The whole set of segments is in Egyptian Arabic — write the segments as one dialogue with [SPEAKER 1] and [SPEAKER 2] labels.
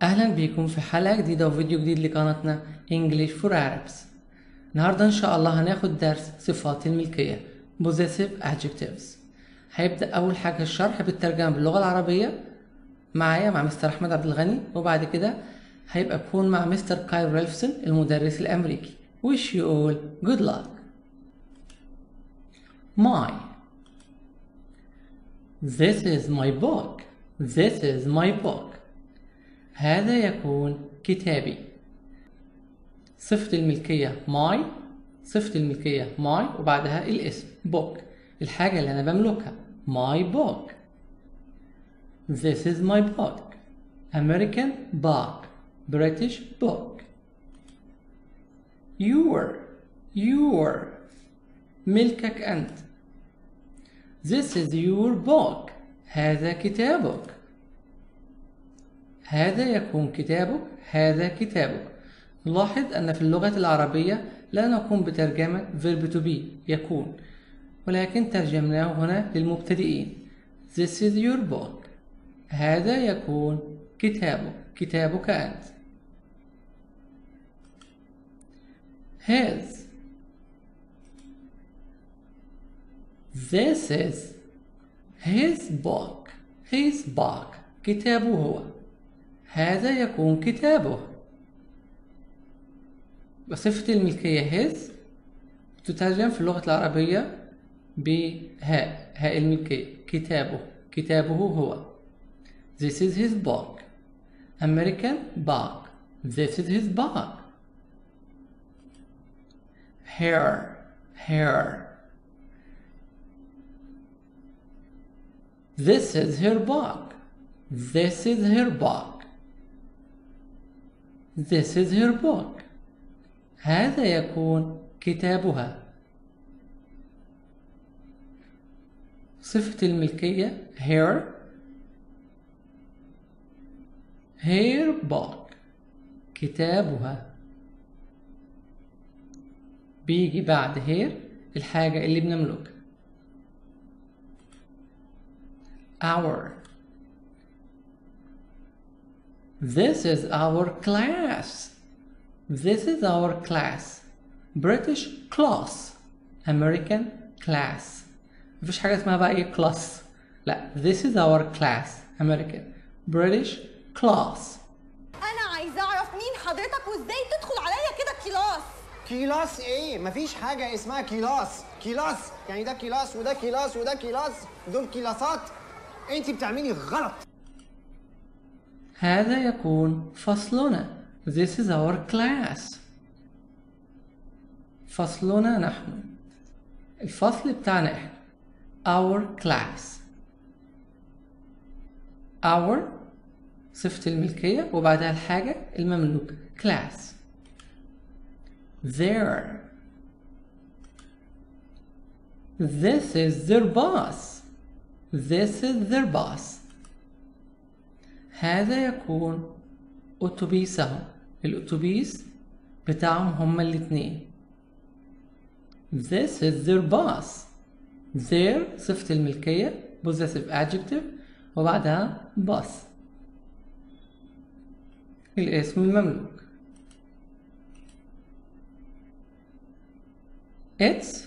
[SPEAKER 1] أهلا بكم في حلقة جديدة وفيديو جديد لقناتنا English for Arabs النهاردة إن شاء الله هناخد درس صفات الملكية Possessive Adjectives هيبدأ أول حاجة الشرح بالترجمة باللغة العربية معايا مع مستر أحمد عبد الغني وبعد كده هيبقى بكون مع مستر كايل ريلفسون المدرس الأمريكي Wish you all good luck My This is my book This is my book هذا يكون كتابي صفة الملكية my صفة الملكية my وبعدها الاسم book الحاجة اللي أنا بملكها my book This is my book American book British book Your Your ملكك أنت This is your book هذا كتابك هذا يكون كتابك هذا كتابك نلاحظ أن في اللغة العربية لا نقوم بترجمة verb to be يكون ولكن ترجمناه هنا للمبتدئين This is your book هذا يكون كتابك كتابك أنت His This is his book his book كتابه هو هذا يكون كتابه وصفة الملكية his تترجم في اللغة العربية بهاء هاء الملكية كتابه كتابه هو This is his book American book This is his book Hair hair This is her book. This is her book. This is her book. هذا يكون كتابها. صفة الملكية her her book كتابها بيجي بعد her الحاجة اللي بنملكها our. This is our class. This is our class. British class. American class. مفيش حاجة اسمها بقى ايه class. لا this is our class. American. British class.
[SPEAKER 2] انا عايزه اعرف مين حضرتك وازاي تدخل عليا كده كلاس
[SPEAKER 3] كيلاس ايه؟ مفيش حاجة اسمها كيلاس، كيلاس يعني ده كيلاس وده كيلاس وده كيلاس، دول كيلاسات. انت بتعملي غلط.
[SPEAKER 1] هذا يكون فصلنا. This is our class. فصلنا نحن. الفصل بتاعنا احنا. Our class. Our صفة الملكية وبعدها الحاجة المملوكة. Class. Their. This is their boss. This is their boss. هذا يكون أتوبيسهم الأتوبيس بتاعهم هما الاتنين This is their boss Their صفة الملكية possessive adjective وبعدها boss الاسم المملوك It's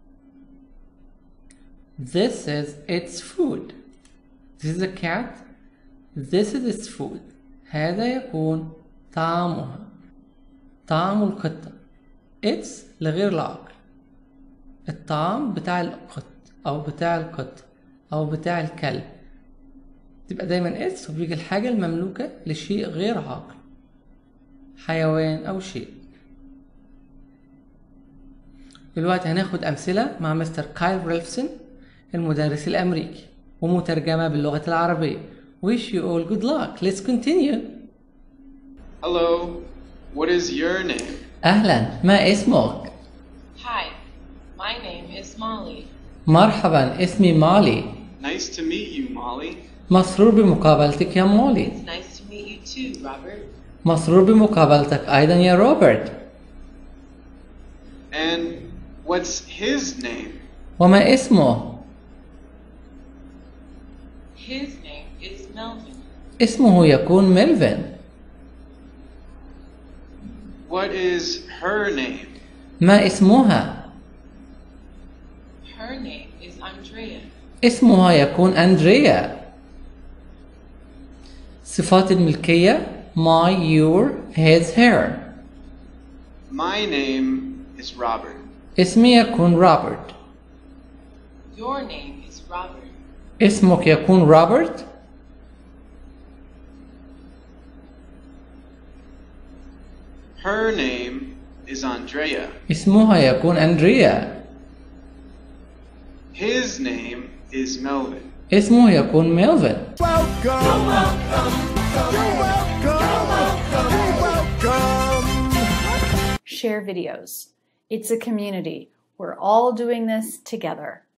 [SPEAKER 1] This is its food. This is a cat. This is its food. هذا يكون طعامها. طعام القطة. It's لغير العقل. الطعام بتاع القط أو بتاع القطة أو بتاع الكلب. تبقى دايما اتس وبيجي الحاجة المملوكة لشيء غير عاقل. حيوان أو شيء. دلوقتي هناخد أمثلة مع مستر كايل ريلفسون المدرس الأمريكي ومترجمة باللغة العربية Wish you all good luck. Let's continue.
[SPEAKER 4] Hello, what is your name?
[SPEAKER 1] أهلا ما اسمك؟
[SPEAKER 5] Hi, my name is Molly.
[SPEAKER 1] مرحبا اسمي مالي
[SPEAKER 4] Nice to meet you, Molly.
[SPEAKER 1] مسرور بمقابلتك يا مولي
[SPEAKER 5] It's nice to meet you too, Robert.
[SPEAKER 1] مسرور بمقابلتك أيضا يا روبرت
[SPEAKER 4] And what's his name?
[SPEAKER 1] وما اسمه؟
[SPEAKER 5] His name is Melvin.
[SPEAKER 1] اسمه يكون ميلفين
[SPEAKER 4] What is her name?
[SPEAKER 1] ما اسمها
[SPEAKER 5] Her name is Andrea.
[SPEAKER 1] اسمها يكون أندريا صفات الملكية my your his her
[SPEAKER 4] My name is Robert.
[SPEAKER 1] اسمي يكون روبرت
[SPEAKER 5] Your name is Robert.
[SPEAKER 1] اسمك يكون روبرت
[SPEAKER 4] Her name is Andrea.
[SPEAKER 1] اسمها يكون أندريا
[SPEAKER 4] His name is Melvin.
[SPEAKER 1] اسمه يكون ميلفن
[SPEAKER 6] Share videos. It's a community. We're all doing this together.